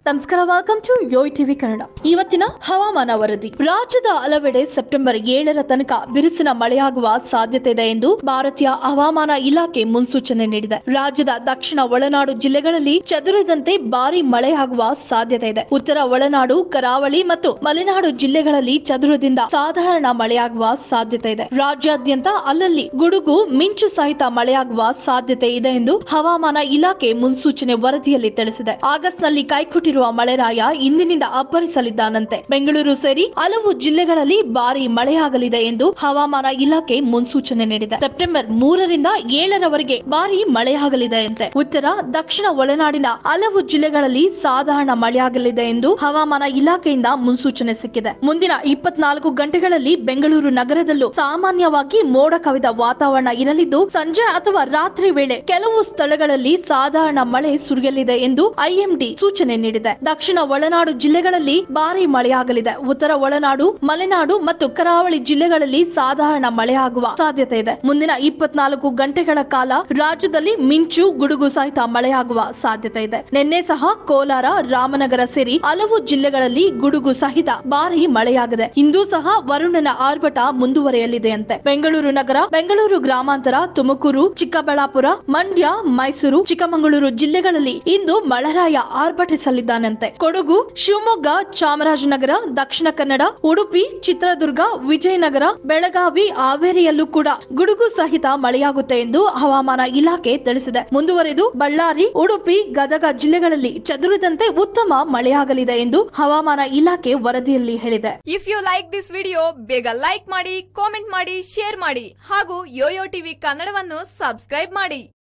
ನಮಸ್ಕಾರ welcome to Yoyo TV Kannada ಇವತ್ತಿನ ಹವಾಮಾನ ವರದಿ ರಾಜ್ಯದ ಹಲವೆಡೆ ಸೆಪ್ಟೆಂಬರ್ ಏಳರ ತನಕ ಬಿರುಸಿನ ಮಳೆಯಾಗುವ ಸಾಧ್ಯತೆ ಇದೆ ಎಂದು ಭಾರತೀಯ ಹವಾಮಾನ ಇಲಾಖೆ ಮುನ್ಸೂಚನೆ ನೀಡಿದೆ ರಾಜ್ಯದ ದಕ್ಷಿಣ ಒಳನಾಡು ಜಿಲ್ಲೆಗಳಲ್ಲಿ ಚದುರಿದಂತೆ ಭಾರಿ ಮಳೆಯಾಗುವ ಸಾಧ್ಯತೆ ಇದೆ ಉತ್ತರ ಒಳನಾಡು ಕರಾವಳಿ ಮತ್ತು ಮಲೆನಾಡು ಜಿಲ್ಲೆಗಳಲ್ಲಿ ಚದುರದಿಂದ ಸಾಧಾರಣ ಮಳೆಯಾಗುವ ಸಾಧ್ಯತೆ ಇದೆ ರಾಜ್ಯಾದ್ಯಂತ ಅಲ್ಲಲ್ಲಿ ಗುಡುಗು ಮಿಂಚು ಸಹಿತ ಮಳೆಯಾಗುವ ಸಾಧ್ಯತೆ ಇದೆ ಎಂದು ಹವಾಮಾನ ಇಲಾಖೆ ಮುನ್ಸೂಚನೆ ವರದಿಯಲ್ಲಿ ತಿಳಿಸಿದೆ ಆಗಸ್ಟ್ನಲ್ಲಿ ಕೈಕೊಟ್ಟಿರುವ ಮಳೆರಾಯ ಇಂದಿನಿಂದ ಅಬ್ಬರಿಸಲಿದ್ದಾನಂತೆ ಬೆಂಗಳೂರು ಸೇರಿ ಹಲವು ಜಿಲ್ಲೆಗಳಲ್ಲಿ ಭಾರಿ ಮಳೆಯಾಗಲಿದೆ ಎಂದು ಹವಾಮಾನ ಇಲಾಖೆ ಮುನ್ಸೂಚನೆ ನೀಡಿದೆ ಸೆಪ್ಟೆಂಬರ್ ಮೂರರಿಂದ ಏಳರವರೆಗೆ ಭಾರಿ ಮಳೆಯಾಗಲಿದೆ ಅಂತೆ ಉತ್ತರ ದಕ್ಷಿಣ ಒಳನಾಡಿನ ಹಲವು ಜಿಲ್ಲೆಗಳಲ್ಲಿ ಸಾಧಾರಣ ಮಳೆಯಾಗಲಿದೆ ಎಂದು ಹವಾಮಾನ ಇಲಾಖೆಯಿಂದ ಮುನ್ಸೂಚನೆ ಸಿಕ್ಕಿದೆ ಮುಂದಿನ ಇಪ್ಪತ್ನಾಲ್ಕು ಗಂಟೆಗಳಲ್ಲಿ ಬೆಂಗಳೂರು ನಗರದಲ್ಲೂ ಸಾಮಾನ್ಯವಾಗಿ ಮೋಡ ಕವಿದ ವಾತಾವರಣ ಇರಲಿದ್ದು ಸಂಜೆ ಅಥವಾ ರಾತ್ರಿ ವೇಳೆ ಕೆಲವು ಸ್ಥಳಗಳಲ್ಲಿ ಸಾಧಾರಣ ಮಳೆ ಸುರಿಯಲಿದೆ ಎಂದು ಐಎಂಡಿ ಸೂಚನೆ ನೀಡಿದೆ ದಕ್ಷಿಣ ಒಳನಾಡು ಜಿಲ್ಲೆಗಳಲ್ಲಿ ಭಾರಿ ಮಳೆಯಾಗಲಿದೆ ಉತ್ತರ ಒಳನಾಡು ಮಲೆನಾಡು ಮತ್ತು ಕರಾವಳಿ ಜಿಲ್ಲೆಗಳಲ್ಲಿ ಸಾಧಾರಣ ಮಳೆಯಾಗುವ ಸಾಧ್ಯತೆ ಇದೆ ಮುಂದಿನ ಇಪ್ಪತ್ನಾಲ್ಕು ಗಂಟೆಗಳ ಕಾಲ ರಾಜ್ಯದಲ್ಲಿ ಮಿಂಚು ಗುಡುಗು ಸಹಿತ ಮಳೆಯಾಗುವ ಸಾಧ್ಯತೆ ಇದೆ ನಿನ್ನೆ ಸಹ ಕೋಲಾರ ರಾಮನಗರ ಸೇರಿ ಹಲವು ಜಿಲ್ಲೆಗಳಲ್ಲಿ ಗುಡುಗು ಸಹಿತ ಭಾರಿ ಮಳೆಯಾಗಿದೆ ಇಂದು ಸಹ ವರುಣನ ಆರ್ಭಟ ಮುಂದುವರೆಯಲಿದೆ ಅಂತೆ ಬೆಂಗಳೂರು ನಗರ ಬೆಂಗಳೂರು ಗ್ರಾಮಾಂತರ ತುಮಕೂರು ಚಿಕ್ಕಬಳ್ಳಾಪುರ ಮಂಡ್ಯ ಮೈಸೂರು ಚಿಕ್ಕಮಗಳೂರು ಜಿಲ್ಲೆಗಳಲ್ಲಿ ಇಂದು ಮಳೆರಾಯ ಆರ್ಭಟಿಸಲಿದ್ದಾನಂತೆ ಕೊಡಗು ಶಿವಮೊಗ್ಗ ಚಾಮರಾಜನಗರ ದಕ್ಷಿಣ ಕನ್ನಡ ಉಡುಪಿ ಚಿತ್ರದುರ್ಗ ವಿಜಯನಗರ ಬೆಳಗಾವಿ ಹಾವೇರಿಯಲ್ಲೂ ಕೂಡ ಗುಡುಗು ಸಹಿತ ಮಳೆಯಾಗುತ್ತೆ ಎಂದು ಹವಾಮಾನ ಇಲಾಖೆ ತಿಳಿಸಿದೆ ಮುಂದುವರೆದು ಬಳ್ಳಾರಿ ಉಡುಪಿ ಗದಗ ಜಿಲ್ಲೆಗಳಲ್ಲಿ ಚದುರಿದಂತೆ ಉತ್ತಮ ಮಳೆಯಾಗಲಿದೆ ಎಂದು ಹವಾಮಾನ ಇಲಾಖೆ ವರದಿಯಲ್ಲಿ ಹೇಳಿದೆ if you like this video ಬೇಗ ಲೈಕ್ ಮಾಡಿ ಕಾಮೆಂಟ್ ಮಾಡಿ ಶೇರ್ ಮಾಡಿ ಹಾಗೂ ಯೋಯೋ ಟಿವಿ ಕನ್ನಡವನ್ನು ಸಬ್ಸ್ಕ್ರೈಬ್ ಮಾಡಿ